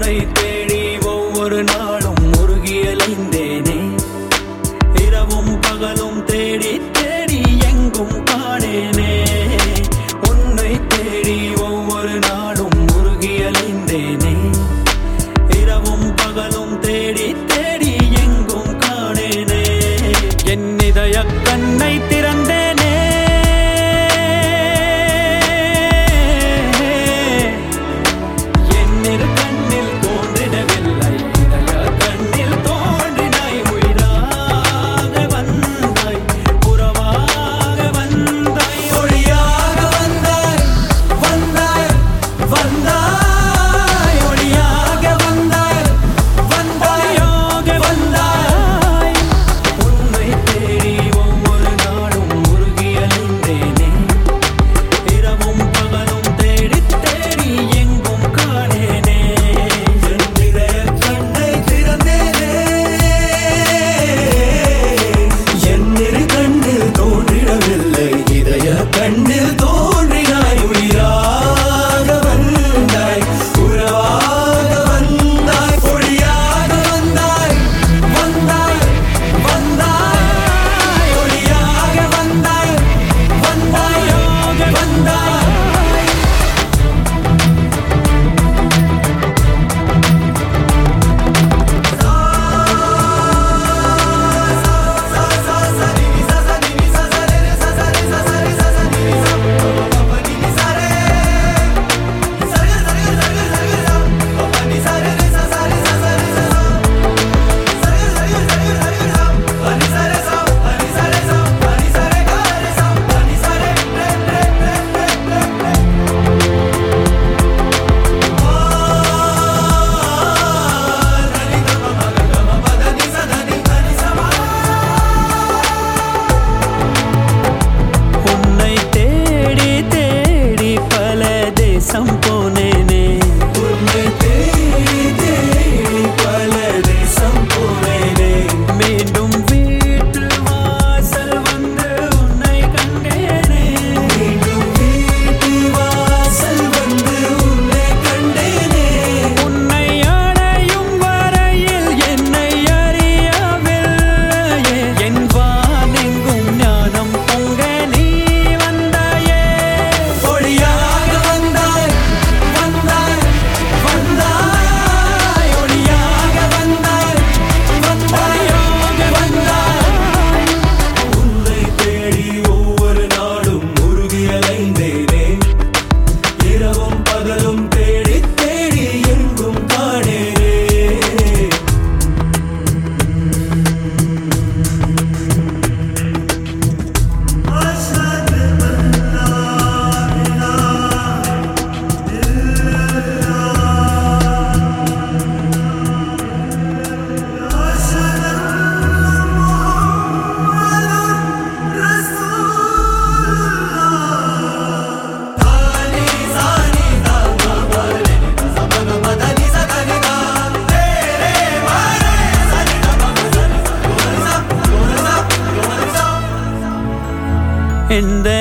உன்னை தேடி ஒவ்வொரு நாளும் முருகியலைந்தேனே இரவும் பகலும் தேடி தேடி எங்கும் காணேனே உன்னை தேடி ஒவ்வொரு நாளும் முருகியலைந்தேனே இரவும் பகலும் தேடி தேடி எங்கும் காணேனே என் இதய கண்ணை திறந்தேனே என்னிரு கண்ணில் தோன்றிடவில்லை இதய கண்ணில் தோன்றினாய் உயிராக வந்தாய் உறவாக வந்தாய் ஒளியாக வந்தாய் வந்தாய் வந்தாய் ஒளியாக வந்தாய் வந்தாயோக வந்தாய் உன்னை தேடி ஒவ்வொரு நாளும் முருகியலைந்தேனே இரவும் பகலும் தேடி தேடி எங்கும் காணேனே என் இதய கண்ணை திறந்தேனே என் இரு கண்ணில் தோன்றிடவில்லை இதய கண்ணில் தோன்றினாய் உயிராக வந்தாய் உறவாக வந்தாய் ஒளியாக வந்தாய் வந்தாய் வந்தாய் ஒளியாக வந்தாய் வந்தாயோக வந்தாய் உன்னை தேடி தேடி பல தேசம் போனேனே உன்னை தேடி தேடி பல தேசம் போனேனே மீண்டும் வீட்டு வாசல் வந்து உன்னை கண்டேனே மீண்டும் வீட்டு வாசல் வந்து உன்னை கண்டேனே உன்னை அடையும் வரையில் என்னை அறியவில்லையே என் வானெங்கும் ஞானம் பொங்க நீ வந்தாயே ஒளியாக வந்தாய் வந்தாய் வந்தாய் ஒளியாக வந்தாய் வந்தாயோக வந்தாய் உன்னை தேடி ஒவ்வொரு நாளும் முருகியலைந்தேனே இரவும் பகலும் தேடி தேடி எங்கும் காணேனே எந்த